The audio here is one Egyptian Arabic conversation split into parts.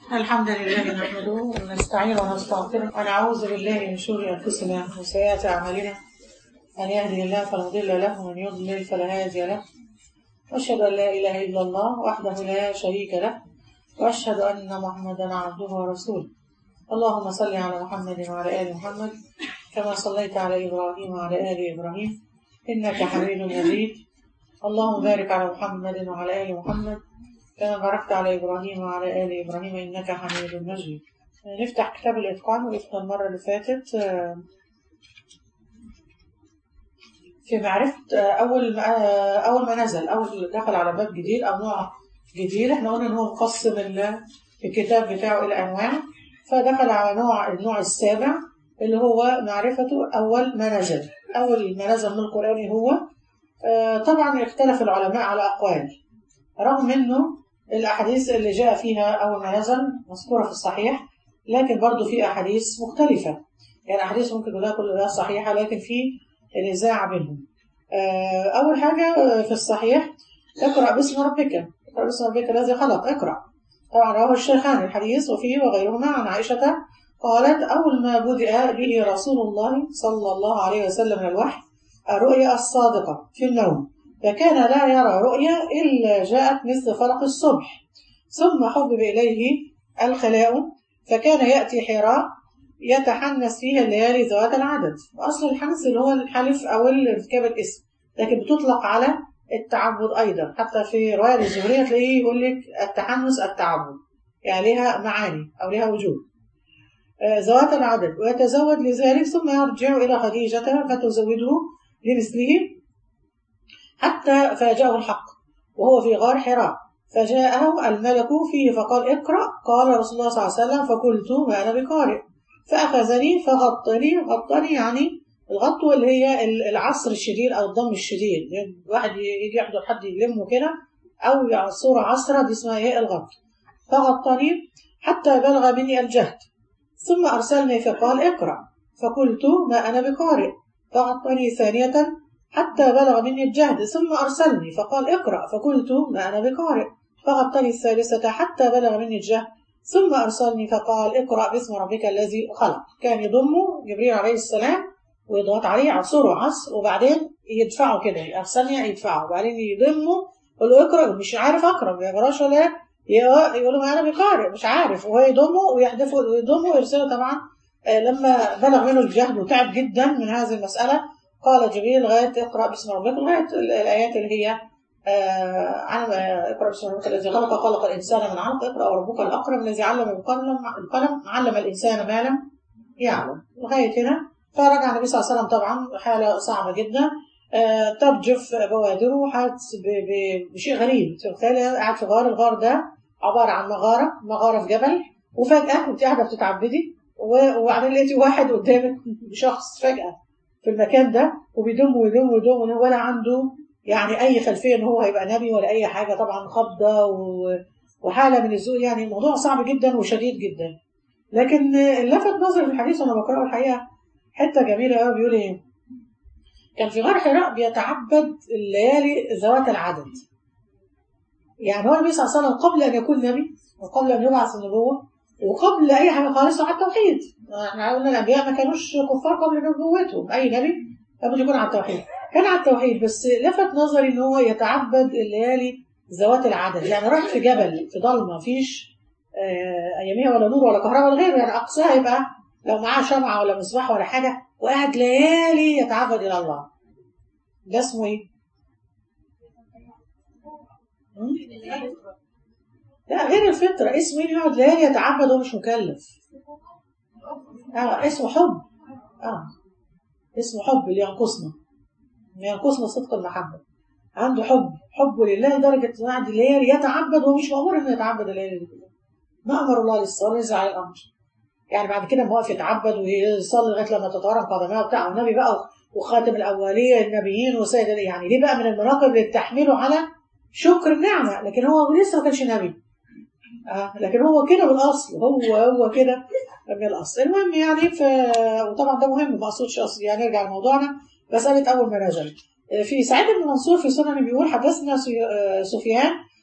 الحمد لله نحمده ونستعين ونستغفره ونعوذ بالله من شرور انفسنا وسيئات اعمالنا من يهده الله فلا مضل له ومن يضلل فلا هادي له واشهد ان لا اله الا الله وحده لا شريك له واشهد ان محمدا عبده ورسوله اللهم صل على محمد وعلى ال محمد كما صليت على ابراهيم وعلى ال ابراهيم انك حميد مجيد اللهم بارك على محمد وعلى ال محمد كما باركت على إبراهيم وعلى آل إبراهيم إنك حميد مجيد نفتح كتاب الإتقان وقفنا المرة اللي فاتت آه، في معرفة آه، أول ما آه، أول ما نزل أول دخل على باب جديد أو نوع جديد احنا قلنا إن هو مقسم ال- الكتاب بتاعه إلى أنواع فدخل على نوع النوع السابع اللي هو معرفته أول ما نزل أول ما نزل من القرآن هو آه، طبعا اختلف العلماء على أقوال رغم انه الاحاديث اللي جاء فيها اول ما نزل مذكوره في الصحيح لكن برضو في احاديث مختلفه يعني احاديث ممكن كلها كلها صحيحه لكن في نزاع بينهم آه، اول حاجه آه، في الصحيح اقرا باسم ربك اقرا باسم ربك الذي خلق اقرا طبعا رواه الشيخان الحديث وفيه وغيرهما عن عائشه قالت اول ما بدأ به رسول الله صلى الله عليه وسلم من الوحي الرؤيا الصادقه في النوم فكان لا يرى رؤيا إلا جاءت مثل فلق الصبح ثم حبب إليه الخلاء فكان يأتي حراء يتحنس فيها الليالي ذوات العدد وأصل الحنس اللي هو الحلف أو الارتكاب الاسم لكن بتطلق على التعبد أيضا حتى في رواية الزهرية تلاقيه يقول لك التحنس التعبد يعني لها معاني أو لها وجود آه، ذوات العدد ويتزود لذلك ثم يرجع إلى خديجة فتزوده لمثله حتى فاجأه الحق وهو في غار حراء فجاءه الملك فيه فقال اقرأ قال رسول الله صلى الله عليه وسلم فقلت ما أنا بقارئ فأخذني فغطني غطني يعني الغط اللي هي العصر الشديد أو الضم الشديد يعني واحد يجي يحضر حد يلمه كده أو يعصر عصرة دي اسمها ايه الغط فغطني حتى بلغ مني الجهد ثم أرسلني فقال اقرأ فقلت ما أنا بقارئ فغطني ثانية حتى بلغ مني الجهد ثم أرسلني فقال اقرأ فقلت ما أنا بقارئ فغطني الثالثة حتى بلغ مني الجهد ثم أرسلني فقال اقرأ باسم ربك الذي خلق كان يضمه جبريل عليه السلام ويضغط عليه عصره عصر وبعدين يدفعه كده أرسلني يدفعه وبعدين يضمه يقول له اقرأ مش عارف أقرأ ما يقراش ولا يقول له ما أنا بقارئ مش عارف وهو يضمه ويحدفه ويضمه ويرسله طبعا آه، لما بلغ منه الجهد وتعب جدا من هذه المسألة قال جبريل لغاية اقرأ باسم ربك لغاية الآيات اللي هي آه، عن آه، اقرأ باسم ربك الذي خلق خلق الإنسان من علق اقرأ وربك الأكرم الذي علم بالقلم القلم علم الإنسان ما لم يعلم لغاية هنا فرجع النبي صلى الله عليه وسلم طبعا حالة صعبة جدا آه، ترجف بوادره حادث ب- ب- بشيء غريب تخيل قاعد في غار الغار ده عبارة عن مغارة مغارة في جبل وفجأة انت قاعدة بتتعبدي و- وبعدين لقيتي واحد قدامك شخص فجأة في المكان ده وبيدم ويدم ويدم ولا عنده يعني اي خلفيه ان هو هيبقى نبي ولا اي حاجه طبعا خضه و- وحاله من الذوق يعني الموضوع صعب جدا وشديد جدا لكن اللي لفت نظري في الحديث وانا بقراه الحقيقه حته جميله قوي بيقول ايه كان في غار حراء بيتعبد الليالي ذوات العدد يعني هو النبي صلى الله عليه وسلم قبل ان يكون نبي وقبل ان يبعث النبوه وقبل اي حاجه خالص على التوحيد احنا قلنا الانبياء ما كانوش كفار قبل نبوتهم اي نبي لابد يكون على التوحيد كان على التوحيد بس لفت نظري ان هو يتعبد الليالي ذوات العدد يعني راح في جبل في ضلمه مفيش آه، اياميها ولا نور ولا كهرباء ولا غيره يعني اقصاها يبقى لو معاه شمعه ولا مصباح ولا حاجه وقاعد ليالي يتعبد الى الله ده اسمه ايه؟ هم؟ لا غير الفطره اسمه ايه يقعد ليالي يتعبد وهو مش مكلف اه اسمه حب اه اسمه حب اللي ينقصنا اللي ينقصنا صدق المحبه عنده حب حبه لله لدرجه انه قاعد الليالي يتعبد وهو مش مامور انه يتعبد الليالي دي كلها ما امر الله للصلاه ونزل على الامر يعني بعد كده ما واقف يتعبد ويصلي لغايه لما تتورم قدماه وبتاع والنبي بقى وخاتم الاوليه النبيين وسيد يعني دي بقى من المناقب اللي تحمله على شكر النعمه لكن هو لسه ما كانش نبي آه لكن هو كده بالاصل هو هو كده من الاصل المهم يعني ف... وطبعا ده مهم ما اقصدش اصل يعني نرجع لموضوعنا مساله اول ما نزل آه، في سعيد بن منصور في سنن بيقول حدثنا سي- آه، سفيان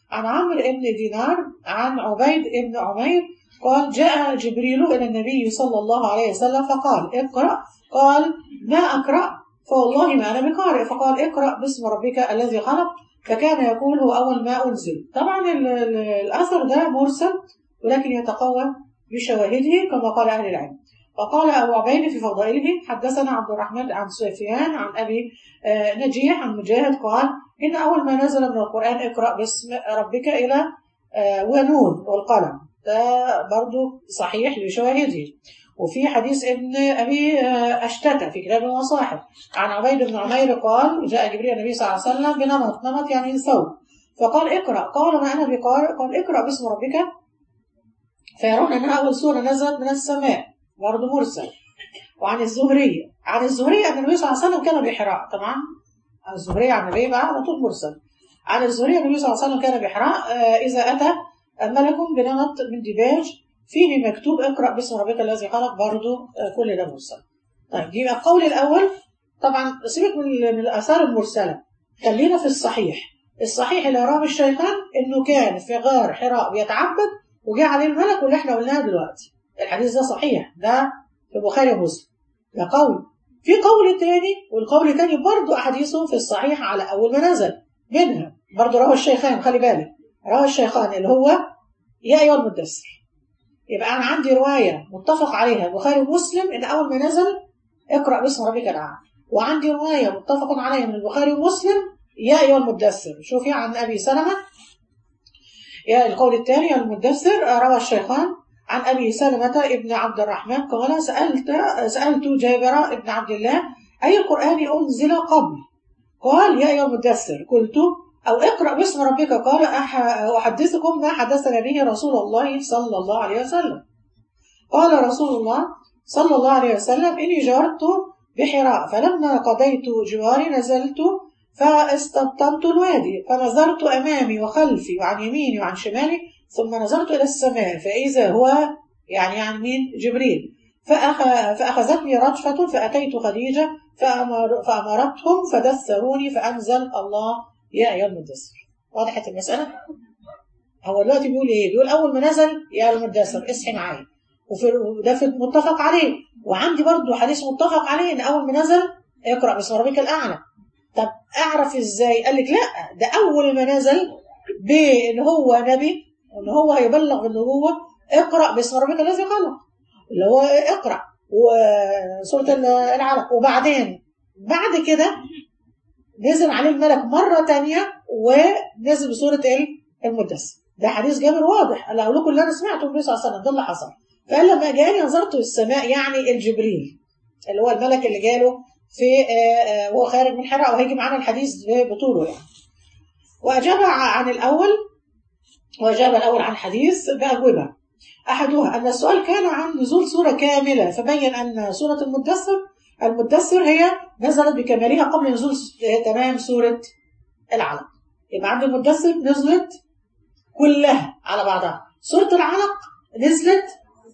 عن عمرو بن دينار عن عبيد بن عمير قال جاء جبريل إلى النبي صلى الله عليه وسلم فقال اقرأ قال ما أقرأ فوالله ما أنا بقارئ فقال اقرأ باسم ربك الذي خلق فكان يقول هو أول ما أنزل طبعا ال- ال- الأثر ده مرسل ولكن يتقوى بشواهده كما قال أهل العلم وقال أبو عبيد في فضائله حدثنا عبد الرحمن عن سفيان عن أبي آه، نجيح عن مجاهد قال إن أول ما نزل من القرآن اقرأ باسم ربك إلى آه، ونون والقلم ده برضو صحيح لشواهده وفي حديث ابن أبي آه، أشتت في كتاب المصاحف عن عبيد بن عمير قال جاء جبريل النبي صلى الله عليه وسلم بنمط نمط يعني ثوب فقال اقرأ قال ما أنا بقارئ قال اقرأ باسم ربك فيرون أنها أول سورة نزلت من السماء برضه مرسل وعن الزهرية عن الزهرية أن النبي صلى الله عليه وسلم كان بحراء طبعا عن الزهرية عن النبي بقى على طول مرسل عن الزهرية النبي صلى الله عليه وسلم كان بحراء آه، إذا أتى ملك بنمط من ديباج فيه مكتوب اقرأ باسم ربك الذي خلق برضه آه، كل ده مرسل طيب يبقى القول الأول طبعا سيبك من من الآثار المرسلة خلينا في الصحيح الصحيح اللي رواه الشيخان إنه كان في غار حراء بيتعبد وجاء عليه الملك واللي احنا قلناها دلوقتي الحديث ده صحيح ده في البخاري ومسلم ده قول في قول تاني والقول التاني برضه أحاديثه في الصحيح على أول ما نزل منها برضه رواه الشيخان خلي بالك رواه الشيخان اللي هو يا أيها المدثر يبقى أنا عندي رواية متفق عليها البخاري ومسلم إن أول ما نزل اقرأ باسم ربك الأعلى وعندي رواية متفق عليها من البخاري ومسلم يا أيها المدثر شوفي عن أبي سلمة يا القول الثاني المدثر روى الشيخان عن أبي سلمة ابن عبد الرحمن قال سألت سألت جابر ابن عبد الله أي القرآن أنزل قبل قال يا أيها المدثر قلت أو اقرأ باسم ربك قال أح- أحدثكم ما حدثنا به رسول الله صلى الله عليه وسلم قال رسول الله صلى الله عليه وسلم إني جارت بحراء فلما قضيت جواري نزلت فاستبطنت الوادي فنظرت أمامي وخلفي وعن يميني وعن شمالي ثم نظرت إلى السماء فإذا هو يعني عن مين جبريل فأخ... فأخذتني رجفة فأتيت خديجة فأمر... فأمرتهم فدثروني فأنزل الله يا أيها المدثر وضحت المسألة؟ هو دلوقتي بيقول إيه؟ بيقول أول ما نزل يا المدثر اصحي معايا وفي ده في متفق عليه وعندي برضو حديث متفق عليه إن أول ما نزل اقرأ باسم ربك الأعلى طب أعرف إزاي؟ قال لك لا ده أول ما نزل بإن هو نبي وإن هو هيبلغ بالنبوة اقرأ باسم ربك الذي خلق اللي هو اقرأ وسورة العلق وبعدين بعد كده نزل عليه الملك مرة تانية ونزل بسورة ايه؟ المدثر ده حديث جابر واضح انا اقول لكم اللي انا سمعته من النبي صلى الله عليه وسلم ده اللي حصل فقال لما جاني نظرت السماء يعني الجبريل اللي هو الملك اللي جاله في وهو خارج من حراء وهيجي معانا الحديث بطوله يعني واجاب عن الاول واجاب الاول عن الحديث باجوبه احدها ان السؤال كان عن نزول سوره كامله فبين ان سوره المدثر المدثر هي نزلت بكمالها قبل نزول تمام سورة العلق يبقى عند المدثر نزلت كلها على بعضها سورة العلق نزلت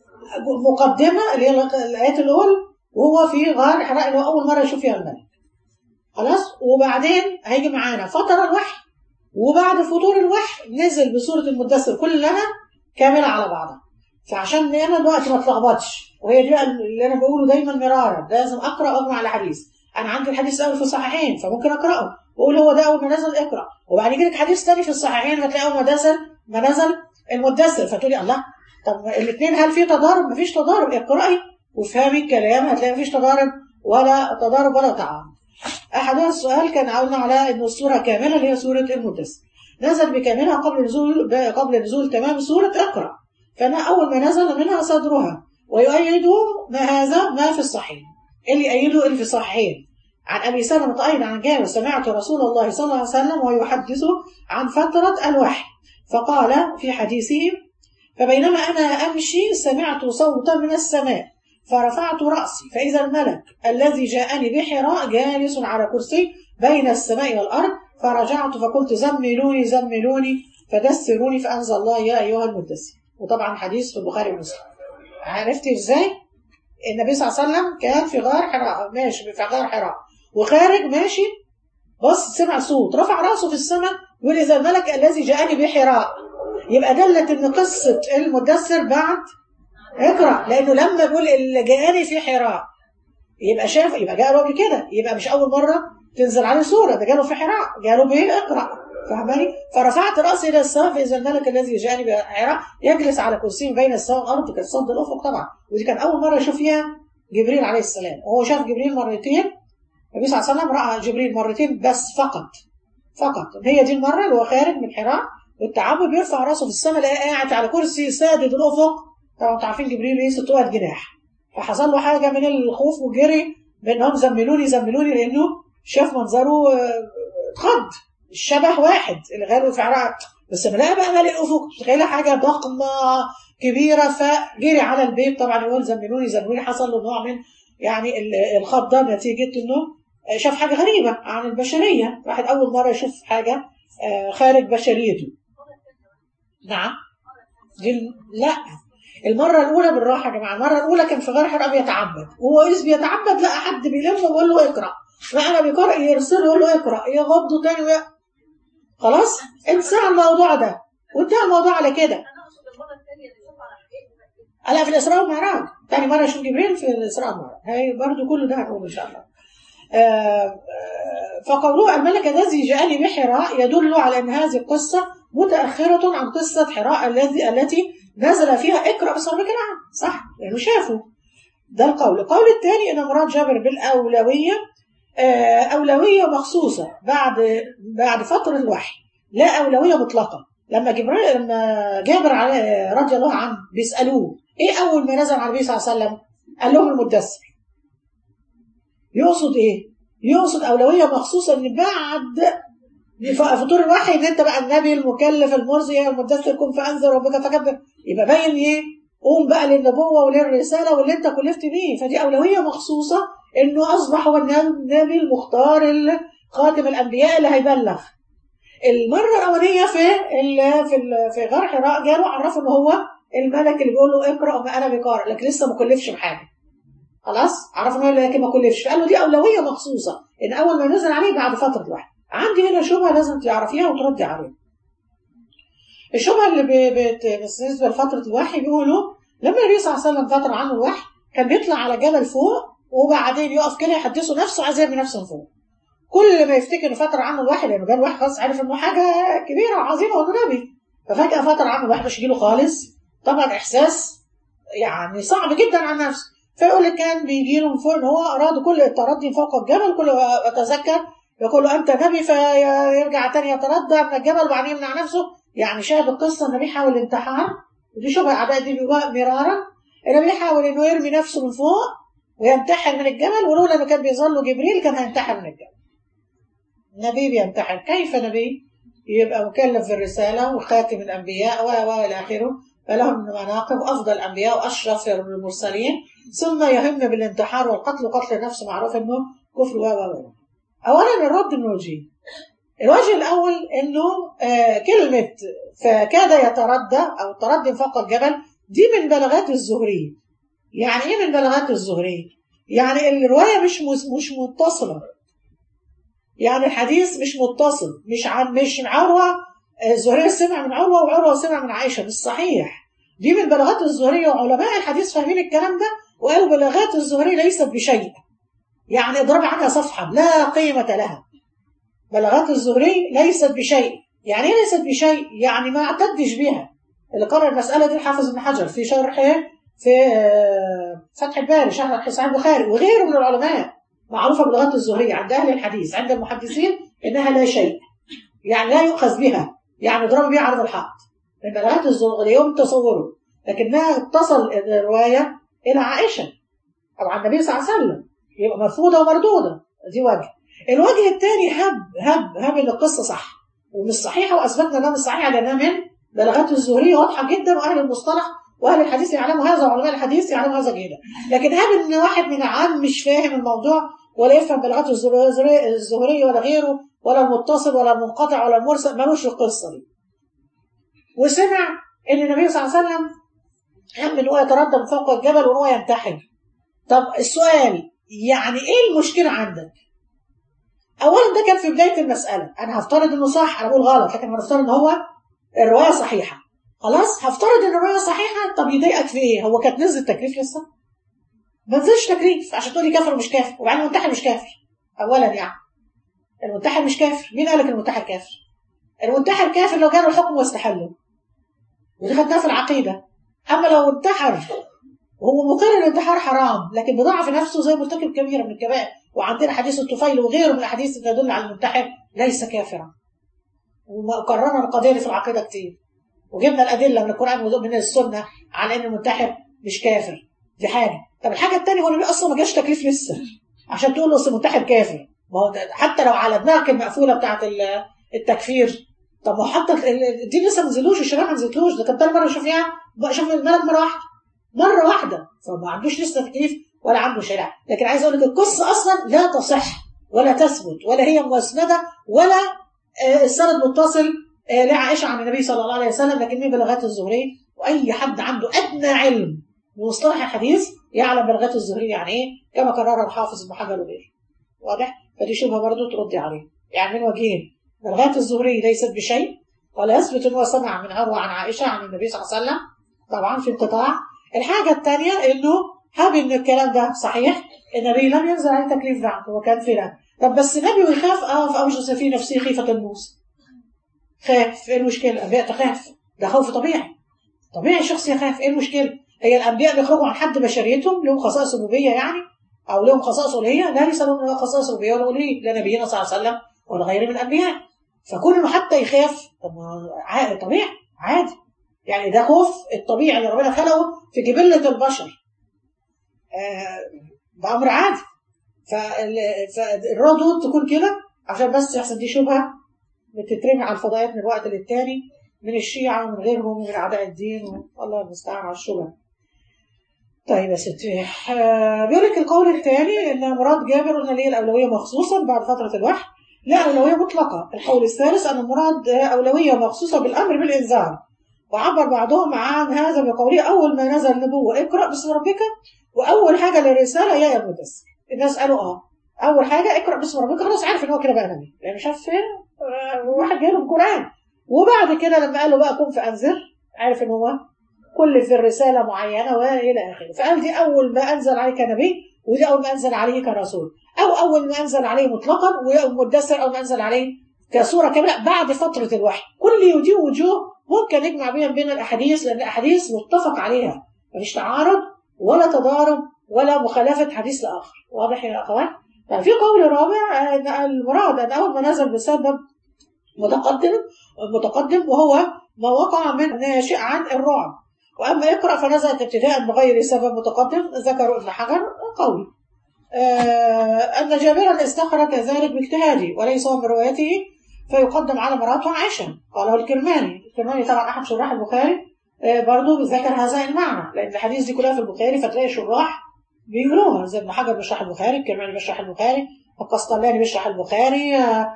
مقدمة اللي هي الآيات الأول وهو في غار حراء اللي هو أول مرة يشوف فيها الملك خلاص وبعدين هيجي معانا فترة الوحي وبعد فطور الوحي نزل بسورة المدثر كلها كاملة على بعضها فعشان انا دلوقتي ما اتلخبطش وهي دي اللي انا بقوله دايما مرارا لازم اقرا واجمع على الحديث انا عندي الحديث الاول في الصحيحين فممكن اقراه واقول هو ده اول ما نزل اقرا وبعد كده حديث ثاني في الصحيحين هتلاقي اول ما نزل ما نزل المدثر فتقولي الله طب الاثنين هل في تضارب؟ مفيش تضارب اقراي وافهمي الكلام هتلاقي مفيش تضارب ولا تضارب ولا تعارض. احدها السؤال كان قلنا على ان السوره كامله اللي هي سوره المدثر. نزل بكاملها قبل نزول قبل نزول تمام سوره اقرا. فأنا أول ما نزل منها صدرها ويؤيد ما هذا ما في الصحيح اللي يؤيده اللي في الصحيحين عن أبي سلمة أيضا عن جابر سمعت رسول الله صلى الله عليه وسلم ويحدث عن فترة الوحي فقال في حديثه فبينما أنا أمشي سمعت صوتا من السماء فرفعت رأسي فإذا الملك الذي جاءني بحراء جالس على كرسي بين السماء والأرض فرجعت فقلت زملوني زملوني فدثروني فأنزل الله يا أيها المدثر وطبعا حديث في البخاري ومسلم عرفتي ازاي النبي صلى الله عليه وسلم كان في غار حراء ماشي في غار حراء وخارج ماشي بص سمع صوت رفع راسه في السماء يقول إذا الملك الذي جاءني بحراء يبقى دلت إن قصة المدثر بعد اقرأ لأنه لما بيقول اللي جاءني في حراء يبقى شاف يبقى جاء له قبل كده يبقى مش أول مرة تنزل عليه سورة ده جاله في حراء جاله بإيه اقرأ فاهماني فرفعت رأسي إلى السماء فإذا الملك الذي جاءني بحراء يجلس على كرسي بين السماء والأرض كالصد الأفق طبعا ودي كان أول مرة يشوف فيها جبريل عليه السلام وهو شاف جبريل مرتين النبي صلى الله عليه وسلم رأى جبريل مرتين بس فقط فقط هي دي المرة اللي هو خارج من حراء والتعبد بيرفع راسه في السماء لقى قاعد على كرسي سادد الأفق طبعا انتوا عارفين جبريل ايه 600 جناح فحصل له حاجة من الخوف وجري بأنهم زملوني زملوني لأنه شاف منظره اتخض الشبه واحد اللي غيره في عراق بس لما لقى بقى مالي الأفق تخيلها حاجة ضخمة كبيرة فجري على البيت طبعا يقول زملوني زملوني حصل له نوع من يعني الخضة نتيجة انه شاف حاجة غريبة عن البشرية واحد أول مرة يشوف حاجة خارج بشريته نعم دي لا المرة الأولى بالراحة يا جماعة المرة الأولى كان في غار حراء بيتعبد وهو إذ بيتعبد لقى حد بيلمه ويقول له اقرأ معنى بيقرأ يرسله يقول له اقرأ يغضه تاني وي... خلاص انسى الموضوع ده وانتهى الموضوع على كده لا في الإسراء والمعراج تاني مرة يشوف جبريل في الإسراء والمعراج هي برضه كله ده هنقول إن شاء الله فقوله الملك الذي جاءني بحراء يدل على أن هذه القصة متأخرة عن قصة حراء الذي التي نزل فيها اقرأ باسم ربك الأعلى صح لأنه شافه ده القول القول الثاني أن مراد جابر بالأولوية أولوية مخصوصة بعد بعد فترة الوحي لا أولوية مطلقة لما جبريل لما جابر رضي الله عنه بيسألوه إيه أول ما نزل على النبي صلى الله عليه وسلم قال لهم المدثر يقصد ايه يقصد اولويه مخصوصه ان بعد فطور الوحي ان انت بقى النبي المكلف المرسي المدثر كن فانذر ربك فكبر يبقى باين ايه قوم بقى للنبوه وللرساله واللي انت كلفت بيه فدي اولويه مخصوصه انه اصبح هو النبي المختار خاتم الانبياء اللي هيبلغ المره الاولانيه في ال في ال في غار حراء جاله عرفه ان هو الملك اللي بيقول له اقرا ما انا بقارئ لكن لسه ما كلفش بحاجه خلاص عرف ان هو لكن ما كلفش فقال له دي اولويه مخصوصه ان اول ما نزل عليه بعد فتره الوحي عندي هنا شبهه لازم تعرفيها وتردي عليها الشبهه اللي بت... بالنسبه لفتره الوحي بيقولوا لما النبي صلى الله عليه وسلم فتره عنه الوحي كان بيطلع على جبل فوق وبعدين يقف كده يحدثه نفسه عايز يرمي نفسه فوق كل ما يفتكر ان فتره عنه الوحي لانه جاء الوحي خلاص عارف انه حاجه كبيره وعظيمه وانه نبي ففجاه فتره عنه الوحي مش يجيله خالص طبعا احساس يعني صعب جدا على نفسه فيقول لك كان بيجي له من فوق ان هو اراد كل التردي فوق الجبل كل اتذكر يقول له انت نبي فيرجع تاني يتردى من الجبل وبعدين يمنع نفسه يعني شاهد القصه النبي حاول الانتحار ودي شبه اعداء دي مرارا النبي حاول انه يرمي نفسه من فوق وينتحر من الجبل ولولا انه كان بيظل له جبريل كان هينتحر من الجبل نبي بينتحر كيف نبي يبقى مكلف بالرساله وخاتم الانبياء و الى اخره فلهم مناقب افضل الانبياء واشرف المرسلين ثم يهم بالانتحار والقتل وقتل النفس معروف انه كفر و و اولا الرد من وجهين الوجه الاول انه آه كلمه فكاد يتردى او التردي فوق الجبل دي من بلاغات الزهري يعني ايه من بلاغات الزهري يعني الروايه مش مش متصله يعني الحديث مش متصل مش عن مش عروه الزهري سمع من عروه وعروه سمع من عائشه مش صحيح دي من بلاغات الزهري وعلماء الحديث فاهمين الكلام ده وقالوا بلاغات الزهري ليست بشيء يعني اضرب عنها صفحة لا قيمة لها بلاغات الزهري ليست بشيء يعني ايه ليست بشيء يعني ما اعتدش بها اللي قرر المسألة دي الحافظ ابن حجر في شرح في فتح الباري شرح صحيح البخاري وغيره من العلماء معروفة بلغات الزهرية عند أهل الحديث عند المحدثين إنها لا شيء يعني لا يؤخذ بها يعني اضرب بها عرض الحق من بلاغات الزهرية يوم تصوره لكنها اتصل الرواية إلى عائشة أو عن النبي صلى الله عليه وسلم يبقى مرفوضة ومردودة دي وجه الوجه الثاني هب هب هب ان القصة صح ومش صحيحة وأثبتنا إنها مش صحيحة لأنها من بلاغات الزهرية واضحة جدا وأهل المصطلح وأهل الحديث يعلموا هذا وعلماء الحديث يعلموا هذا جيدا لكن هب إن واحد من العام مش فاهم الموضوع ولا يفهم بلاغات الزهرية ولا غيره ولا المتصل ولا المنقطع ولا المرسل ملوش القصة دي وسمع إن النبي صلى الله عليه وسلم هم ان هو يتردى من فوق الجبل وان هو ينتحر طب السؤال يعني ايه المشكله عندك اولا ده كان في بدايه المساله انا هفترض انه صح انا بقول غلط لكن هنفترض ان هو الروايه صحيحه خلاص هفترض ان الروايه صحيحه طب يضايقك في ايه هو كانت نزل تكليف لسه ما نزلش تكليف عشان تقولي كافر ومش كافر وبعدين المنتحر مش كافر اولا يعني المنتحر مش كافر مين قال لك المنتحر كافر المنتحر كافر لو جاله الحكم واستحله ودي خدناها في العقيده اما لو انتحر وهو مقر ان الانتحار حرام لكن بضعف نفسه زي مرتكب كبيره من الكبائر وعندنا حديث الطفيل وغيره من الاحاديث اللي تدل على المنتحر ليس كافرا وقررنا القضيه دي في العقيده كتير وجبنا الادله من القران ومن السنه على ان المنتحر مش كافر دي حاجه طب الحاجه الثانيه هو اللي اصلا ما جاش تكليف لسه عشان تقول له اصل المنتحر كافر ما هو حتى لو على دماغك المقفوله بتاعت التكفير طب ما هو حتى دي لسه ما نزلوش الشريعه ما نزلتوش ده كان تاني مره يشوف فيها شوف الملك مره واحده مره واحده فما عندوش لسه تكليف ولا عنده شريعه لكن عايز اقول لك القصه اصلا لا تصح ولا تثبت ولا هي مسنده ولا السند متصل لعائشه عن النبي صلى الله عليه وسلم لكن من بلاغات الزهري واي حد عنده ادنى علم بمصطلح الحديث يعلم بلاغات الزهري يعني ايه كما قرر الحافظ ابن حجر وغيره واضح فدي شبهه برضه تردي عليه يعني من وجهين بلاغات الزهري ليست بشيء ولا يثبت انه سمع من عروه عن عائشه عن النبي صلى الله عليه وسلم طبعا في انقطاع الحاجه الثانيه انه هاب ان الكلام ده صحيح النبي لم ينزل عليه تكليف بعد هو كان في طب بس النبي يخاف اه فاوجس في نفسه خيفه الموسى خاف ايه المشكله الانبياء تخاف ده خوف طبيعي طبيعي الشخص يخاف ايه المشكله هي الانبياء بيخرجوا عن حد بشريتهم لهم خصائص ربوبيه يعني او لهم خصائص الوهيه لا ليس لهم خصائص ربوبيه ولا الوهيه لا نبينا صلى الله عليه وسلم ولا غيره من الانبياء فكون انه حتى يخاف طب عادي طبيعي عادي يعني ده خوف الطبيعي اللي ربنا خلقه في جبله البشر آه ده امر عادي فالردود تكون كده عشان بس يحصل دي شبهه بتترمي على الفضائيات من وقت للتاني من الشيعة ومن غيرهم ومن أعداء الدين والله المستعان على الشبهة. طيب يا ستي آه بيقول لك القول الثاني ان مراد جابر ان ليه الاولويه مخصوصا بعد فتره الوحي لا اولويه مطلقه القول الثالث ان المراد اولويه مخصوصه بالامر بالانذار وعبر بعضهم عن هذا بقوله اول ما نزل النبوه اقرا باسم ربك واول حاجه للرساله يا المدثر الناس قالوا اه اول حاجه اقرا باسم ربك خلاص عارف ان هو كده بقى نبي لان يعني شاف فين واحد جاي له القران وبعد كده لما قال له بقى كن فانذر عارف ان هو كل في الرساله معينه والى اخره فقال دي اول ما انزل عليك نبي ودي اول ما انزل عليه كرسول او اول ما انزل عليه مطلقا ومدثر او ما انزل عليه كسوره كامله بعد فتره الوحي كل دي وجوه ممكن نجمع بين بين الاحاديث لان الاحاديث متفق عليها مفيش تعارض ولا تضارب ولا مخالفه حديث لاخر واضح يا اخوات ففي قول رابع ان المراد ان اول ما نزل بسبب متقدم متقدم وهو ما وقع من ناشئ عن الرعب واما اقرا فنزلت ابتداء بغير سبب متقدم ذكر ابن حجر قول آه ان جابرا استخرج ذلك باجتهاده وليس هو من روايته فيقدم على مراته عائشه قاله الكرماني الكرماني طبعا احد شراح البخاري آه برضه ذكر هذا المعنى لان الحديث دي كلها في البخاري فتلاقي شراح بيقولوها زي ابن حجر بيشرح البخاري الكرماني بيشرح البخاري القسطلاني بيشرح البخاري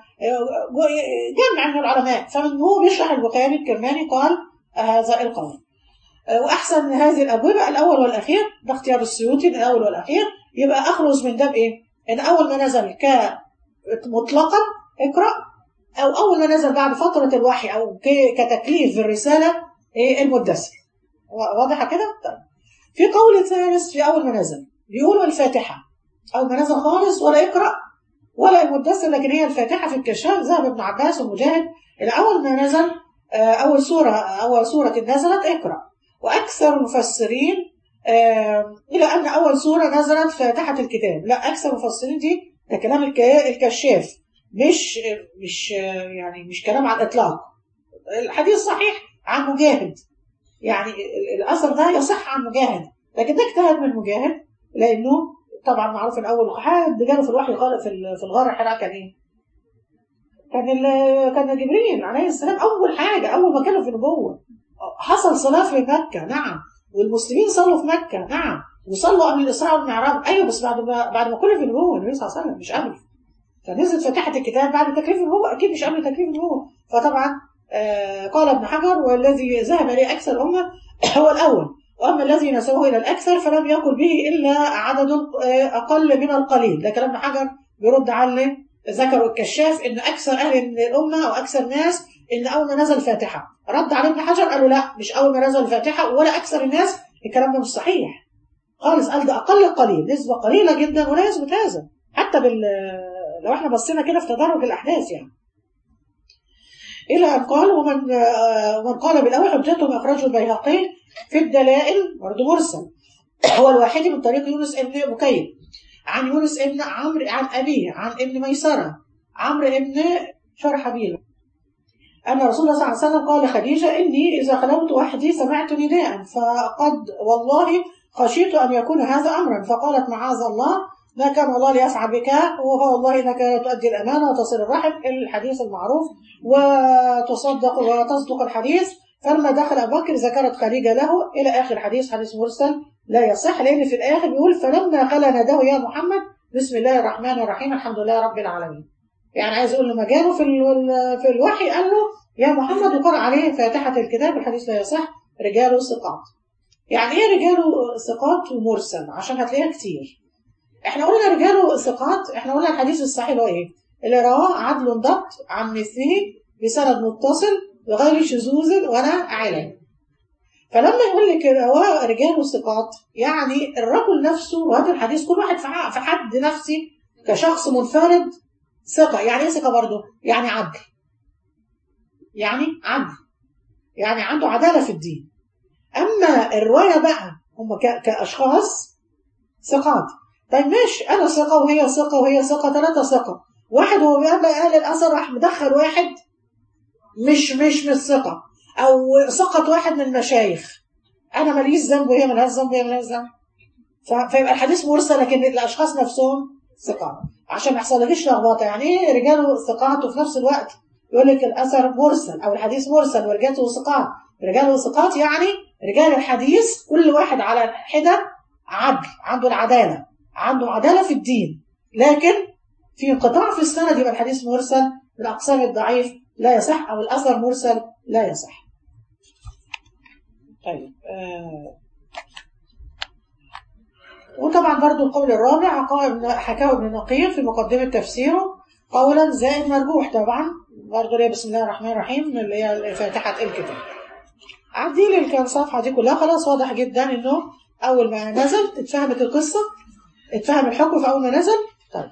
جمع من العلماء فمن هو بيشرح البخاري الكرماني قال هذا القول واحسن هذه الابواب الاول والاخير ده اختيار السيوطي الاول والاخير يبقى اخرج من ده بايه؟ ان اول ما نزل ك مطلقا اقرا او اول ما نزل بعد فتره الوحي او كتكليف في الرساله ايه المدثر واضحه كده؟ طيب في قول ثالث في اول ما نزل بيقولوا الفاتحه اول ما نزل خالص ولا اقرا ولا المدثر لكن هي الفاتحه في الكشاف ذهب ابن عباس ومجاهد الى اول ما نزل اول سوره اول سوره نزلت اقرا واكثر المفسرين الى ان اول سوره نزلت فاتحه الكتاب لا اكثر المفسرين دي ده كلام الكشاف مش مش يعني مش كلام على الاطلاق الحديث صحيح عن مجاهد يعني الاثر ده يصح عن مجاهد لكن ده اجتهد من مجاهد لانه طبعا معروف الاول حد جاله في الوحي في في الغار الحراء كان ايه؟ كان كان جبريل عليه السلام اول حاجه اول ما كانوا في النبوه حصل صلاه في مكه نعم والمسلمين صلوا في مكه نعم وصلوا قبل الاسراء والمعراج ايوه بس بعد ما بعد ما كل في النبوه النبي صلى الله عليه وسلم مش قبل فنزلت فاتحه الكتاب بعد تكليف النبوه اكيد مش قبل تكليف النبوه فطبعا آه قال ابن حجر والذي ذهب اليه اكثر الامه هو الاول واما الذي نسبه الى الاكثر فلم يقل به الا عدد اقل من القليل ده كلام ابن حجر بيرد على ذكروا الكشاف ان اكثر اهل الامه او اكثر الناس ان اول ما نزل الفاتحه رد عليه ابن حجر قالوا لا مش اول ما نزل الفاتحه ولا اكثر الناس الكلام ده مش صحيح خالص قال ده اقل القليل نسبه قليله جدا ولا يثبت هذا حتى بال لو احنا بصينا كده في تدرج الاحداث يعني الى ان قال ومن آه، ومن قال بالاول حجته ما اخرجه البيهقي في الدلائل برضه مرسل هو الواحد من طريق يونس ابن بكير عن يونس ابن عمرو عن ابيه عن ابن ميسره عمرو ابن شرحبيل أن رسول الله صلى الله عليه وسلم قال لخديجة إني إذا خلوت وحدي سمعت نداء فقد والله خشيت أن يكون هذا أمرا فقالت معاذ الله ما كان الله ليفعل بك والله إنك لا تؤدي الأمانة وتصل الرحم الحديث المعروف وتصدق وتصدق الحديث فلما دخل أبو بكر ذكرت خديجة له إلى آخر حديث حديث مرسل لا يصح لأن في الآخر بيقول فلما خلى ناداه يا محمد بسم الله الرحمن الرحيم الحمد لله رب العالمين يعني عايز اقول له مجاله في ال- في الوحي قال له يا محمد وقرأ عليه فاتحة الكتاب الحديث لا يصح رجاله ثقات يعني ايه رجاله ثقات ومرسل عشان هتلاقيها كتير احنا قلنا رجاله ثقات احنا قلنا الحديث الصحيح اللي هو ايه اللي رواه عدل ضبط عن مثله بسند متصل بغير شذوذ ولا علل فلما يقول لك رواه رجاله ثقات يعني الرجل نفسه رواه الحديث كل واحد في ح- في حد نفسي كشخص منفرد ثقة يعني ايه ثقة برضه؟ يعني عدل يعني عدل يعني عنده عدالة في الدين أما الرواية بقى هم ك- كأشخاص ثقات طيب ماشي أنا ثقة وهي ثقة وهي ثقة ثلاثة ثقة واحد هو بيقابل أهل الأثر راح مدخل واحد مش مش من الثقة أو سقط واحد من المشايخ أنا ماليش ذنب وهي مالهاش ذنب وهي مالهاش ذنب ف- فيبقى الحديث مرسل لكن الأشخاص نفسهم ثقات عشان ما يحصلكيش لخبطه يعني ايه رجاله ثقات وفي نفس الوقت يقول لك الاثر مرسل او الحديث مرسل ورجاله ثقات رجاله ثقات يعني رجال الحديث كل واحد على حده عدل عنده العداله عنده عداله في الدين لكن في انقطاع في السند يبقى الحديث مرسل من اقسام الضعيف لا يصح او الاثر مرسل لا يصح طيب آه وطبعا برضو القول الرابع قال حكاه ابن نقير في مقدمة تفسيره قولا زائد مرجوح طبعا برضو اللي هي بسم الله الرحمن الرحيم اللي هي فاتحة الكتاب عدي لي الكام صفحة دي كلها خلاص واضح جدا انه اول ما نزل اتفهمت القصة اتفهم الحكم في اول ما نزل طيب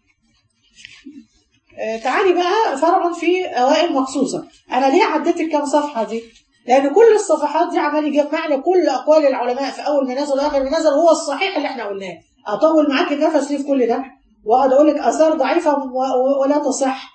آه، تعالي بقى فرعا في اوائل مخصوصة انا ليه عديت الكام صفحة دي لان كل الصفحات دي عمال يجمع لي كل اقوال العلماء في اول ما نزل واخر ما نزل هو الصحيح اللي احنا قلناه اطول معاك النفس ليه في كل ده واقعد اقول لك اثار ضعيفه و- و- ولا تصح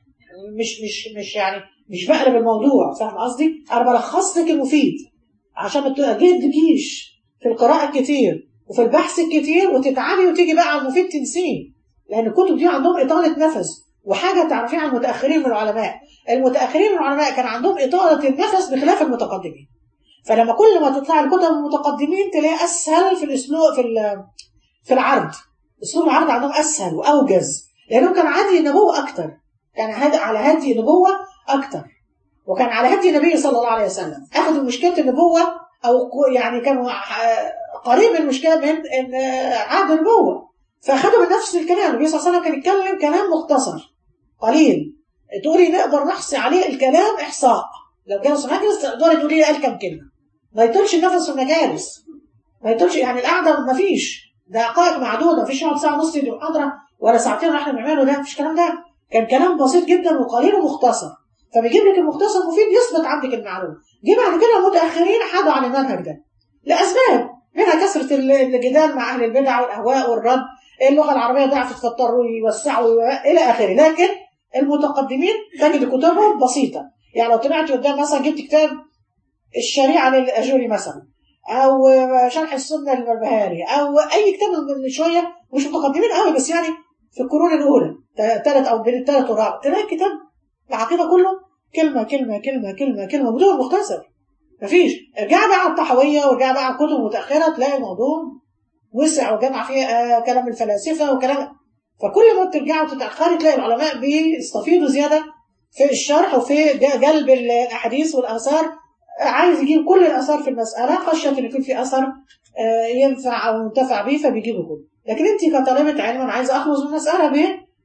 مش مش مش يعني مش بقلب الموضوع فاهم قصدي انا بلخص لك المفيد عشان ما تجدكيش في القراءه الكتير وفي البحث الكتير وتتعبي وتيجي بقى على المفيد تنسيه لان الكتب دي عندهم اطاله نفس وحاجه تعرفيها عن المتاخرين من العلماء المتاخرين من العلماء كان عندهم اطاله النفس بخلاف المتقدمين فلما كل ما تطلع الكتب المتقدمين تلاقي اسهل في الاسلوب في ال- في العرض اسلوب العرض عندهم اسهل واوجز لانه كان عادي النبوه اكتر كان هد- على هدي نبوه اكتر وكان على هدي النبي صلى الله عليه وسلم اخذوا مشكله النبوه او ك- يعني كانوا ح- قريب من المشكله من إن عهد النبوه فاخذوا من نفس الكلام النبي صلى الله عليه وسلم كان يتكلم كلام مختصر قليل تقولي نقدر نحصي عليه الكلام احصاء لو جلس مجلس تقدري تقولي قال كام كلمه ما يطولش النفس في المجالس ما يطولش يعني القعده ما فيش دقائق معدوده ما فيش يقعد ساعه ونص يدي محاضره ولا ساعتين احنا بنعمله ده مفيش الكلام ده كان كلام بسيط جدا وقليل ومختصر فبيجيب لك المختصر مفيد يثبت عندك المعلومه جه بعد كده المتاخرين حادوا على المنهج ده لاسباب منها كثره ال- الجدال مع اهل البدع والاهواء والرد اللغه العربيه ضعفت فاضطروا يوسعوا الى اخره لكن المتقدمين تجد كتبهم بسيطه يعني لو طلعت قدام مثلا جبت كتاب الشريعه للاجوري مثلا او شرح السنه للبربهاري او اي كتاب من شويه مش متقدمين قوي بس يعني في القرون الاولى ثالث او بين الثالث والرابع تلاقي الكتاب العقيده كله كلمه كلمه كلمه كلمه كلمه بدون مختصر مفيش ارجع بقى على الطحاويه وارجع بقى على الكتب المتاخره تلاقي الموضوع وسع وجمع فيه آه كلام الفلاسفه وكلام فكل ما ترجعي وتتاخري تلاقي العلماء بيستفيضوا زياده في الشرح وفي ج- جلب الاحاديث والاثار عايز يجيب كل الاثار في المساله خشيه ان يكون في اثر آه، ينفع او منتفع به فبيجيبه كله لكن انت كطالبه علم انا عايزه اخلص من المساله بايه؟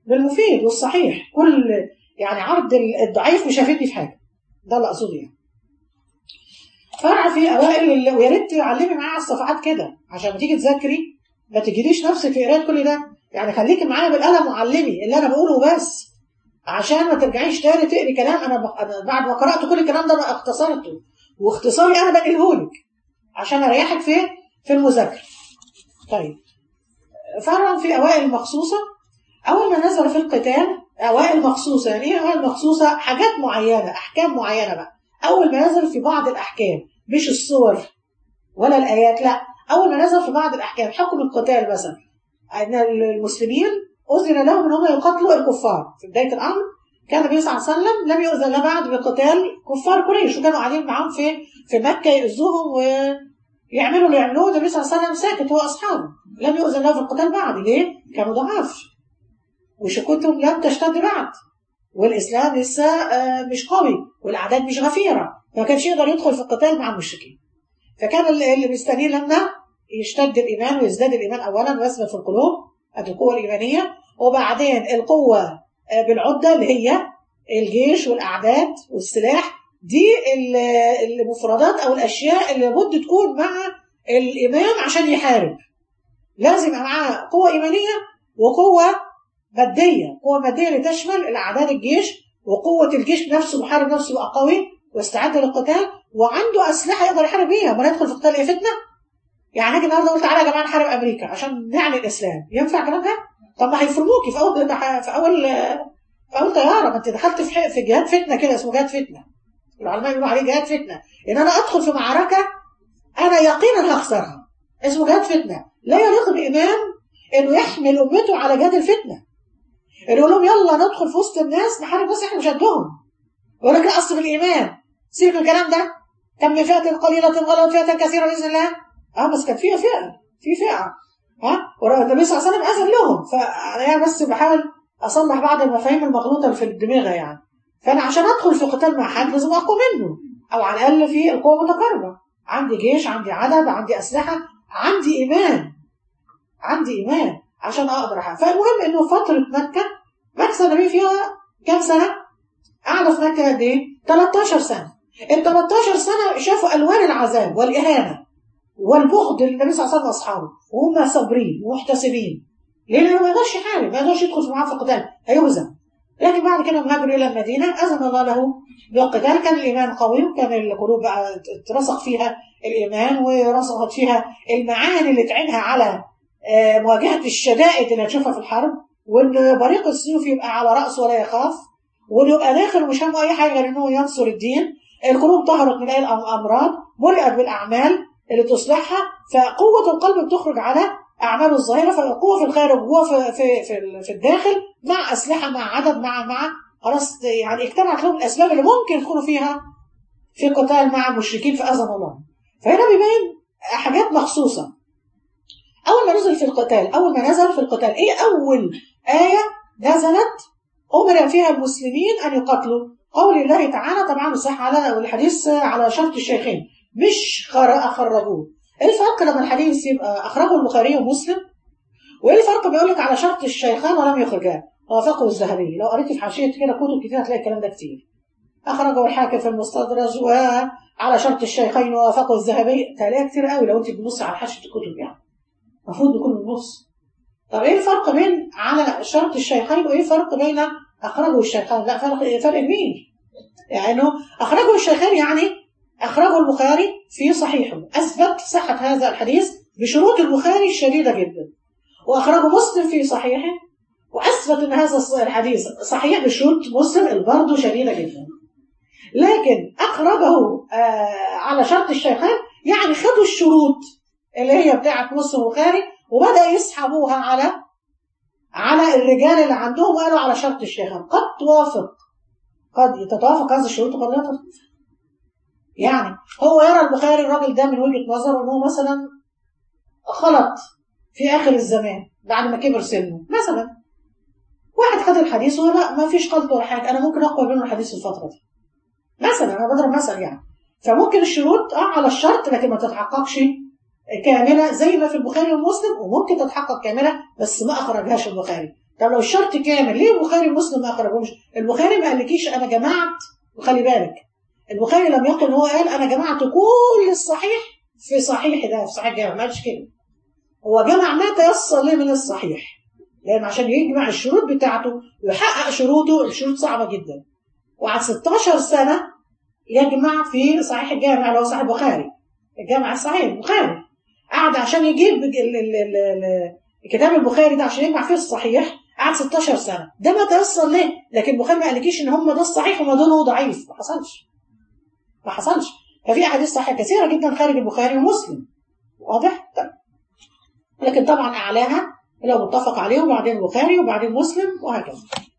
بالمفيد والصحيح كل يعني عرض الضعيف مش هيفيدني في حاجه ده اللي اقصده يعني فرع في اوائل ال- ويا ريت تعلمي معايا على الصفحات كده عشان لما تيجي تذاكري ما تجيليش نفسك في قرايه كل ده يعني خليكي معايا بالقلم وعلمي اللي انا بقوله بس عشان ما ترجعيش تاني تقري كلام انا, ب... أنا بعد ما قرات كل الكلام ده انا اختصرته واختصاري انا بنقله لك عشان اريحك في في المذاكره طيب فرع في اوائل مخصوصه اول ما نزل في القتال اوائل مخصوصه يعني ايه اوائل مخصوصه حاجات معينه احكام معينه بقى اول ما نزل في بعض الاحكام مش الصور ولا الايات لا اول ما نزل في بعض الاحكام حكم القتال مثلا ان المسلمين اذن لهم ان هم يقاتلوا الكفار في بدايه الامر كان النبي صلى الله عليه وسلم لم يؤذن له بعد بقتال كفار قريش وكانوا قاعدين معاهم في في مكه يؤذوهم ويعملوا اللي يعملوه النبي صلى الله عليه وسلم ساكت هو اصحابه لم يؤذن له في القتال بعد ليه؟ كانوا ضعاف وشكوتهم لم تشتد بعد والاسلام لسه آه، مش قوي والاعداد مش غفيره فما كانش يقدر يدخل في القتال مع المشركين فكان اللي اللي مستنيه لما يشتد الايمان ويزداد الايمان اولا ويثبت في القلوب ادي القوه الايمانيه وبعدين القوه آه، بالعده اللي هي الجيش والاعداد والسلاح دي ال- المفردات او الاشياء اللي لابد تكون مع الامام عشان يحارب لازم يبقى معاه قوه ايمانيه وقوه ماديه قوه ماديه لتشمل الاعداد الجيش وقوه الجيش نفسه محارب نفسه يبقى قوي واستعد للقتال وعنده اسلحه يقدر يحارب بيها ما ندخل في قتال ايه فتنه يعني اجي النهارده قلت تعالى يا جماعه نحارب امريكا عشان نعلن الاسلام ينفع الكلام ده؟ طب ما هيفرموكي في اول في اول في اول طياره ما انت دخلت في في جهاد فتنه كده اسمه جهاد فتنه العلماء بيقولوا عليه جهاد فتنه ان انا ادخل في معركه انا يقينا هخسرها اسمه جهاد فتنه لا يليق بامام انه يحمل امته على جهاد الفتنه انه يقول لهم يلا ندخل في وسط الناس نحارب بس احنا مش قدهم يقول لك لا اصل بالايمان سيبك من الكلام ده كم من فئه قليله غلبت فئه كثيره باذن الله اه بس كانت فيها فئه في فئه ها والنبي صلى الله عليه وسلم اذن لهم فانا بس بحاول اصلح بعض المفاهيم المغلوطه اللي في الدماغ يعني فانا عشان ادخل في قتال مع حد لازم اقوى منه او على الاقل في القوه متقاربه عندي جيش عندي عدد عندي اسلحه عندي ايمان عندي ايمان عشان اقدر احارب فالمهم انه فتره مكه مكه النبي فيها كام سنه؟ قعدوا في مكه قد ايه؟ 13 سنه ال 13 سنه شافوا الوان العذاب والاهانه والبغض للنبي صلى الله عليه وسلم واصحابه وهم صابرين ومحتسبين ليه؟ لانه ما يقدرش يحارب ما يقدرش يدخل في معاه في القتال هيهزم لكن بعد كده مهاجروا الى المدينه اذن الله له بالقتال كان الايمان قوي وكان القلوب بقى اترسخ فيها الايمان ورسخت فيها المعاني اللي تعينها على آه، مواجهه الشدائد اللي هتشوفها في الحرب وان بريق السيوف يبقى على راسه ولا يخاف وانه يبقى داخل ومش همه اي حاجه غير انه ينصر الدين القلوب طهرت من اي الامراض ملئت بالاعمال اللي تصلحها فقوه القلب بتخرج على اعماله الظاهره فقوه في الخارج وقوه في في في, في الداخل مع اسلحه مع عدد مع مع خلاص يعني اجتمعت لهم الاسباب اللي ممكن يدخلوا فيها في قتال مع المشركين فاذن الله فهنا بيبين حاجات مخصوصه اول ما نزل في القتال اول ما نزل في القتال ايه اول ايه نزلت امر فيها المسلمين ان يقاتلوا قول الله تعالى طبعا صح على والحديث على شرط الشيخين مش خر- خرجوه ايه الفرق لما الحديث يبقى اخرجه البخاري ومسلم وايه الفرق بيقول لك على شرط الشيخان ولم يخرجاه وافقه الذهبي لو قريتي في حاشيه كده كتب كتير هتلاقي الكلام ده كتير اخرجه الحاكم في المستدرج وعلى شرط الشيخين وافقه الذهبي تلاقيها كتير قوي لو انت بتبصي على حاشيه الكتب يعني المفروض نكون بنبص طب ايه الفرق بين على شرط الشيخين وايه الفرق بين اخرجه الشيخان لا فرق فرق كبير يعني انه اخرجه الشيخان يعني اخرجه البخاري في صحيحه اثبت صحه هذا الحديث بشروط البخاري الشديده جدا واخرجه مسلم في صحيحه واثبت ان هذا الحديث صحيح بشروط مسلم برضه شديده جدا لكن اخرجه آه على شرط الشيخان يعني خدوا الشروط اللي هي بتاعت مسلم والبخاري وبدا يسحبوها على على الرجال اللي عندهم وقالوا على شرط الشيخان قد توافق قد تتوافق هذه الشروط وقد لا تتوافق يعني هو يرى البخاري الراجل ده من وجهه نظره انه مثلا خلط في اخر الزمان بعد ما كبر سنه مثلا واحد خد الحديث ولا لا ما فيش خلط ولا حاجه انا ممكن اقوى منه الحديث في الفتره دي مثلا انا بضرب مثل يعني فممكن الشروط اه على الشرط لكن ما تتحققش كامله زي ما في البخاري ومسلم وممكن تتحقق كامله بس ما اخرجهاش البخاري طب لو الشرط كامل ليه البخاري ومسلم ما اخرجوش البخاري ما قالكيش انا جمعت وخلي بالك البخاري لم يقل هو قال انا جمعت كل الصحيح في صحيح ده في صحيح جامع ما قالش كده هو جمع ما تيسر ليه من الصحيح لان عشان يجمع الشروط بتاعته ويحقق شروطه الشروط صعبه جدا وقعد 16 سنه يجمع في صحيح الجامع اللي هو صحيح البخاري الجامع الصحيح البخاري قعد عشان يجيب ال- ال- ال- ال- كتاب البخاري ده عشان يجمع فيه الصحيح قعد 16 سنه ده ما تيسر ليه لكن البخاري ما قالكيش ان هم ده الصحيح وما دول ضعيف ما حصلش ما حصلش ففي احاديث صحيحه كثيره جدا خارج البخاري ومسلم واضح طيب. لكن طبعا اعلاها لو متفق عليه وبعدين البخاري وبعدين مسلم وهكذا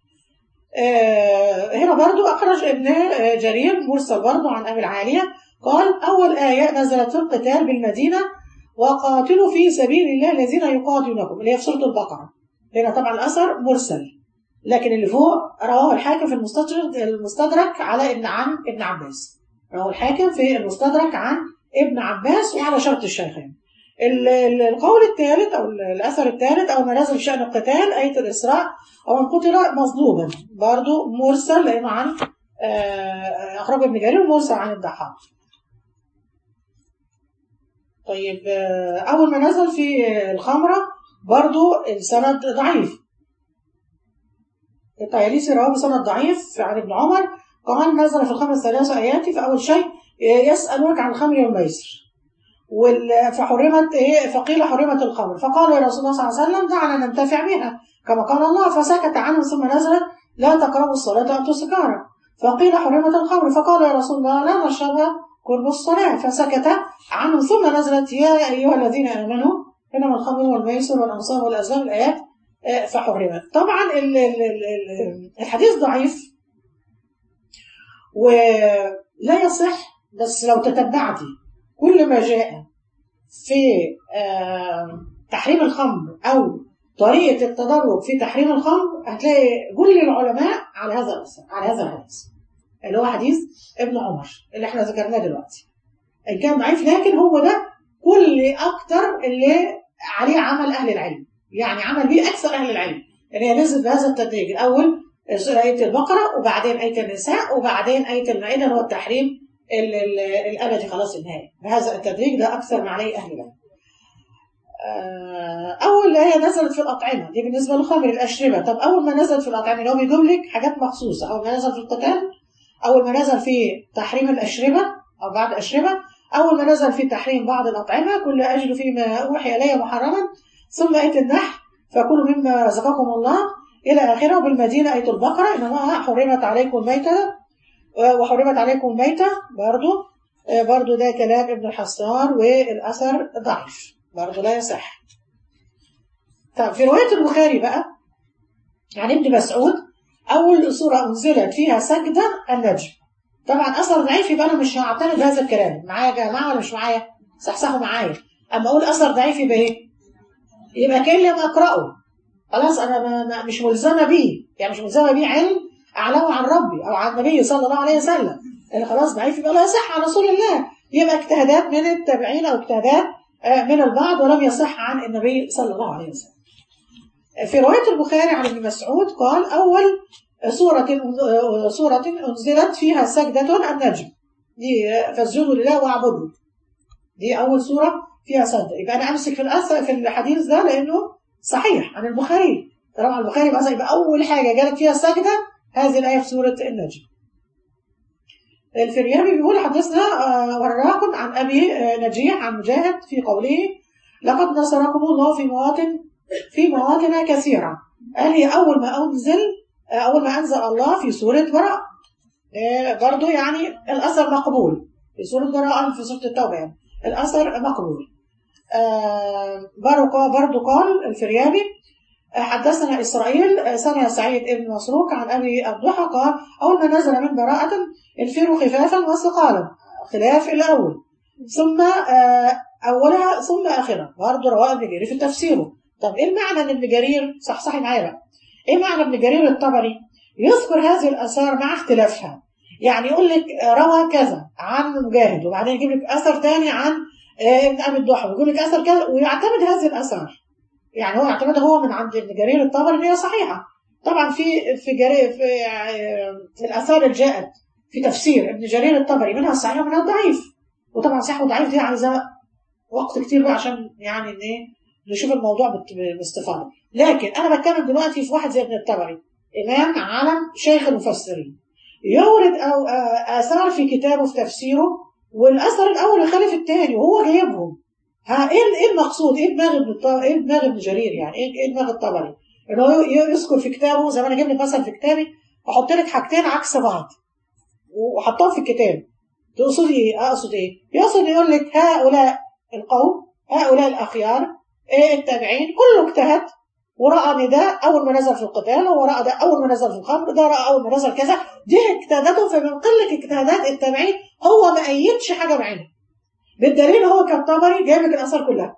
آه هنا برضو اخرج ابن آه، جرير مرسل برضو عن ابي العاليه قال اول ايه نزلت في القتال بالمدينه وقاتلوا في سبيل الله الذين يقاتلونكم اللي هي في سوره البقره هنا طبعا الاثر مرسل لكن اللي فوق رواه الحاكم في المستدرك المستدرك على ابن عم ابن عباس رواه الحاكم في المستدرك عن ابن عباس وعلى شرط الشيخين ال- ال- القول الثالث او ال- الاثر الثالث او ما نزل في شان القتال ايه الاسراء او من قتل مظلوما برضو مرسل لانه عن آه، اخرجه ابن جرير مرسل عن الضحاك طيب آه، اول ما نزل في الخمره برضو السند ضعيف الطياليسي رواه بسند ضعيف عن ابن عمر قال نزل في الخمس ثلاث ايات فاول شيء يسالونك عن الخمر والميسر وال- فحرمت ايه فقيل حرمت الخمر فقال يا رسول الله صلى الله عليه وسلم دعنا ننتفع بها كما قال الله فسكت عنه ثم نزلت لا تقربوا الصلاة وأنتم سكارى فقيل حرمت الخمر فقال يا رسول الله لا نشربها قرب الصلاة فسكت عنه ثم نزلت يا أيها الذين آمنوا إنما الخمر والميسر والأنصاب والأزلام الآيات آه، فحرمت طبعا ال- ال- ال- ال- الحديث ضعيف ولا يصح بس لو تتبعتي كل ما جاء في آه، تحريم الخمر أو طريقة التدرج في تحريم الخمر هتلاقي كل العلماء على هذا الأثر على هذا الحديث اللي هو حديث ابن عمر اللي احنا ذكرناه دلوقتي إن كان ضعيف لكن هو ده كل أكتر اللي عليه عمل أهل العلم يعني عمل بيه أكثر أهل العلم اللي هي نزل بهذا التدريج الأول آية البقرة وبعدين آية النساء وبعدين آية المائدة اللي هو التحريم ال- ال- الأبدي خلاص النهائي بهذا التدريج ده أكثر ما عليه أهل العلم آه، أول آية نزلت في الأطعمة دي بالنسبة للخمر الأشربة طب أول ما نزل في الأطعمة اللي هو بيجيب لك حاجات مخصوصة أول ما نزل في القتال أول ما نزل في تحريم الأشربة أو بعد الأشربة أول ما نزل في تحريم بعض الأطعمة كل أجل فيما أوحي إلي محرما ثم آية النحل فكلوا مما رزقكم الله إلى آخره بالمدينة آية البقرة إنما حرمت عليكم الميتة آه، وحرمت عليكم الميتة برضو آه، برضو ده كلام ابن الحصار والأثر ضعيف برضو لا يصح طب في رواية البخاري بقى عن ابن مسعود أول سورة أنزلت فيها سجدة النجم طبعا أثر ضعيف يبقى أنا مش هعتمد هذا الكلام معايا يا جماعة ولا مش معايا؟ صحصحوا معايا أما أقول أثر ضعيف يبقى إيه؟ يبقى كان لما أقرأه خلاص أنا ما ما مش ملزمة بيه يعني مش ملزمة بيه علم أعلمه عن ربي أو عن النبي صلى الله عليه وسلم اللي خلاص ضعيف يبقى لا يصح عن رسول الله يبقى اجتهادات من التابعين أو اجتهادات آه، من البعض ولم يصح عن النبي صلى الله عليه وسلم في رواية البخاري عن ابن مسعود قال أول سورة سورة أنزلت فيها سجدة النجم دي فاسجدوا لله واعبدوا دي أول سورة فيها سجدة يبقى أنا أمسك في الأثر في الحديث ده لأنه صحيح عن البخاري طالما البخاري مثلا يبقى أول حاجة جالت فيها سجدة هذه الآية في سورة النجم الفريابي بيقول حدثنا آه، وراق عن أبي آه، نجيح عن مجاهد في قوله لقد نصركم الله في مواطن في مواطن كثيرة قال هي أول ما أنزل أول ما أنزل الله في سورة براء آه، برضو يعني الأثر مقبول في سورة براء في سورة التوبة يعني الأثر مقبول آه، برضو برضو قال الفريابي آه، حدثنا إسرائيل آه، سمع سعيد بن مسروق عن أبي الضحى قال أول ما نزل من براءة انفروا خفافا وثقالا خلاف الأول ثم آه، أولها ثم آخرها برضه رواه ابن جرير في تفسيره طب إيه المعنى إن ابن جرير صحصحي معايا بقى إيه معنى ابن جرير الطبري يذكر هذه الآثار مع اختلافها يعني يقول لك آه، روى كذا عن مجاهد وبعدين يجيب لك أثر تاني عن آه، ابن أبي الضحى ويقول لك أثر كذا ويعتمد هذه الآثار يعني هو اعتمدها هو من عند ابن جرير الطبري ان هي صحيحه طبعا في في جرير في, آه، في الاثار اللي جاءت في تفسير ابن جرير الطبري منها الصحيح ومنها الضعيف وطبعا صحيح وضعيف دي عايزه وقت كتير بقى عشان يعني ان ايه نشوف الموضوع بت- باستفاضه لكن انا بتكلم دلوقتي في واحد زي ابن الطبري امام علم شيخ المفسرين يورد أو آه، اثار في كتابه في تفسيره والاثر الاول يخالف الثاني وهو جايبهم ها ايه ايه المقصود ايه دماغ ابن الط- ايه دماغ ابن جرير يعني ايه ايه دماغ الطبري ان هو ي- يذكر في كتابه زي ما انا اجيب لك مثلا في كتابي واحط لك حاجتين عكس بعض وحطهم في الكتاب تقصد ايه اقصد ايه يقصد يقول لك هؤلاء القوم هؤلاء الاخيار إيه التابعين كله اجتهد وراى نداء اول ما نزل في القتال وراى ده اول ما نزل في الخمر ده راى اول ما نزل كذا دي اجتهاداتهم فمن قله اجتهادات التابعين هو ما ايدش حاجه بعينه بالدليل هو كالطبري جايب لك الاثار كلها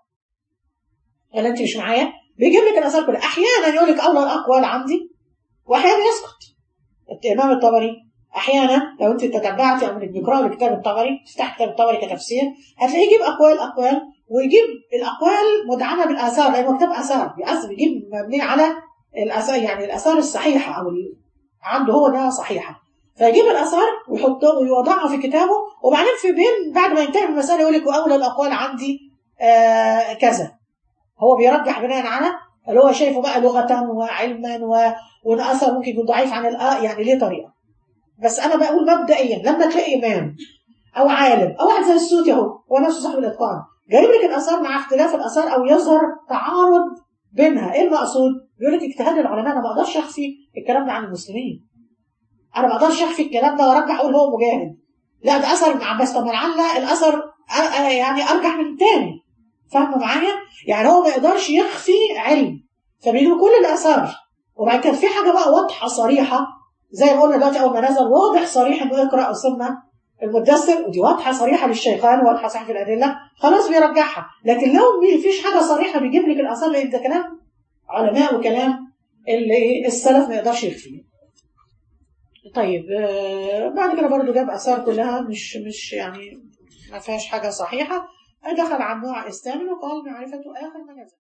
ولا انت مش معايا بيجيب لك الاثار كلها احيانا يقول لك اولى الاقوال عندي واحيانا يسكت الامام الطبري احيانا لو انت تتبعتي او انك بتقراي كتاب الطبري تفتح كتاب الطبري كتفسير هتلاقيه يجيب اقوال اقوال ويجيب الاقوال مدعمه بالاثار لانه كتاب اثار بيأثر بيجيب مبني على الاثار يعني الاثار الصحيحه او ال- عنده هو انها صحيحه فيجيب الاثار ويحطها ويوضعها في كتابه وبعدين في بين بعد ما ينتهي من المساله يقول لك واولى الاقوال عندي آه كذا هو بيرجح بناء على اللي هو شايفه بقى لغه وعلما و... وان اثر ممكن يكون ضعيف عن الآ يعني ليه طريقه بس انا بقول مبدئيا لما تلاقي امام او عالم او واحد زي السوتي اهو هو نفسه صاحب الاتقان جايب لك الاثار مع اختلاف الاثار او يظهر تعارض بينها ايه المقصود؟ بيقول لك اجتهاد العلماء انا ما اقدرش اخفي الكلام ده عن المسلمين انا ما اقدرش اخفي الكلام ده وارجع اقول هو مجاهد لا ده اثر ابن عباس طب ما لعل الاثر أ- أ- يعني ارجح من الثاني فاهمه معايا؟ يعني هو ما يقدرش يخفي علم فبيجيب كل الاثار وبعد كده في حاجه بقى واضحه صريحه زي ما قلنا دلوقتي اول ما نزل واضح صريح انه اقرا ثم المدثر ودي واضحه صريحه للشيخان واضحه صحيحه في الادله خلاص بيرجعها لكن لو ما فيش حاجه صريحه بيجيب لك الاثار لان ده كلام علماء وكلام اللي السلف ما يقدرش يخفيه طيب آه، بعد كده برضو جاب اثار كلها مش مش يعني ما فيهاش حاجه صحيحه دخل على النوع الثامن وقال معرفه اخر ما نزل